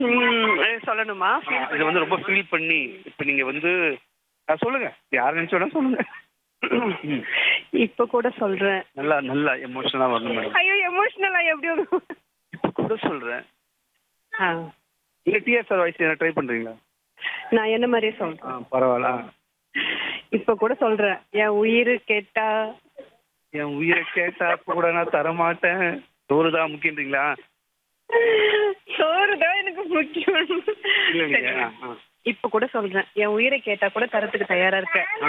ம், சொல்லணுமா இதை வந்து ரொம்ப ஃபீல் பண்ணி இப்போ நீங்க வந்து அஹ், சொல்லுங்க யார் நினைச்சோட சொல்லுங்க ம். இப்ப கூட சொல்றேன் நல்லா நல்லா எமோஷனலா வரணும் மேடம் ஐயோ எமோஷனலா எப்படி இப்போ கூட சொல்றேன் ஆ, இல்ல டிஎஸ்ஆர் வாய்ஸ் என்ன ட்ரை பண்றீங்களா நான் என்ன மாதிரியே ஆ சொல்றேன் பரவாயில்ல ஆ. இப்ப கூட சொல்றேன் என் உயிர் கேட்டா என் உயிரை கேட்டா கூட நான் தரமாட்டேன் சோறு தான் முக்கியன்றீங்களா சோறுதான் எனக்கு முக்கியம் இல்லைங்க சரி. ஆ, ஆ. இப்ப கூட சொல்றேன் என் உயிரை கேட்டா கூட தரத்துக்கு தயாரா இருக்கேன் ஆ,